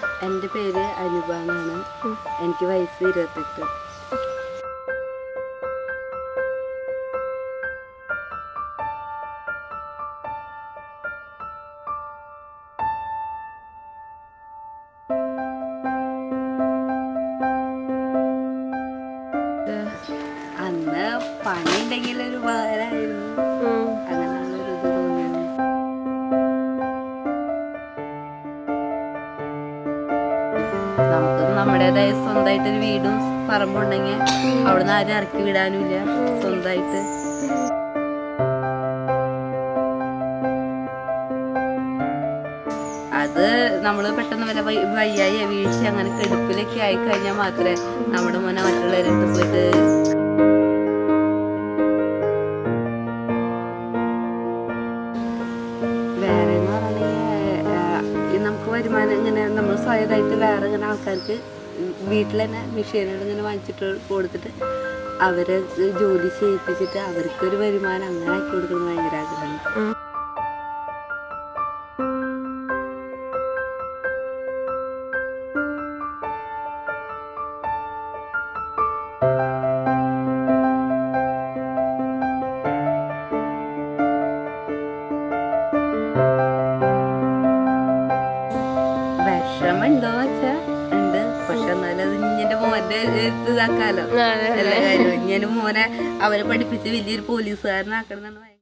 എൻ്റെ പേര് അനുപ എന്നാണ് എനിക്ക് വയസ്സ് ഇരുപത്തെട്ട് അന്ന് പണി ഉണ്ടെങ്കിൽ ഒരു ഉപകാരമായിരുന്നു അങ്ങനെയുള്ളൊരു ഇത് തോന്നിയത് നമുക്ക് നമ്മുടേതായ സ്വന്തമായിട്ടൊരു വീടും പറമ്പും ഉണ്ടെങ്കിൽ അവിടുന്ന് ആരും ഇറക്കി വിടാനുമില്ല സ്വന്തമായിട്ട് അത് നമ്മൾ പെട്ടെന്ന് വല്ല വയ്യ- വയ്യായി വീഴ്ച അങ്ങനെ കെടുപ്പിലൊക്കെ ആയി കഴിഞ്ഞാൽ മാത്രമേ നമ്മുടെ മോനെ മറ്റുള്ളവരുടെ പോയിട്ട് വേറെ എന്ന് പറഞ്ഞാൽ നമുക്ക് വരുമാനം ഇങ്ങനെ നമ്മൾ സ്വയമായിട്ട് വേറെ ഇങ്ങനെ ആൾക്കാർക്ക് വീട്ടിൽ തന്നെ മെഷീനുകൾ ഇങ്ങനെ വാങ്ങിച്ചിട്ട് കൊടുത്തിട്ട് അവരെ ജോലി ചെയ്യിപ്പിച്ചിട്ട് അവർക്കൊരു വരുമാനം അങ്ങനെ ആക്കി കൊടുക്കണം ഭയങ്കര ആഗ്രഹമാണ് വിഷമുണ്ടോ വെച്ചാ ഉണ്ട് പക്ഷെ എന്നാലും അത് ഇങ്ങനെ മോന്റെ ഇത് ഇതാക്കാലോ എല്ലാ കാര്യവും ഇങ്ങനെ മോനെ അവരെ പഠിപ്പിച്ച് വലിയൊരു പോലീസുകാരനാക്കണം എന്നാണ്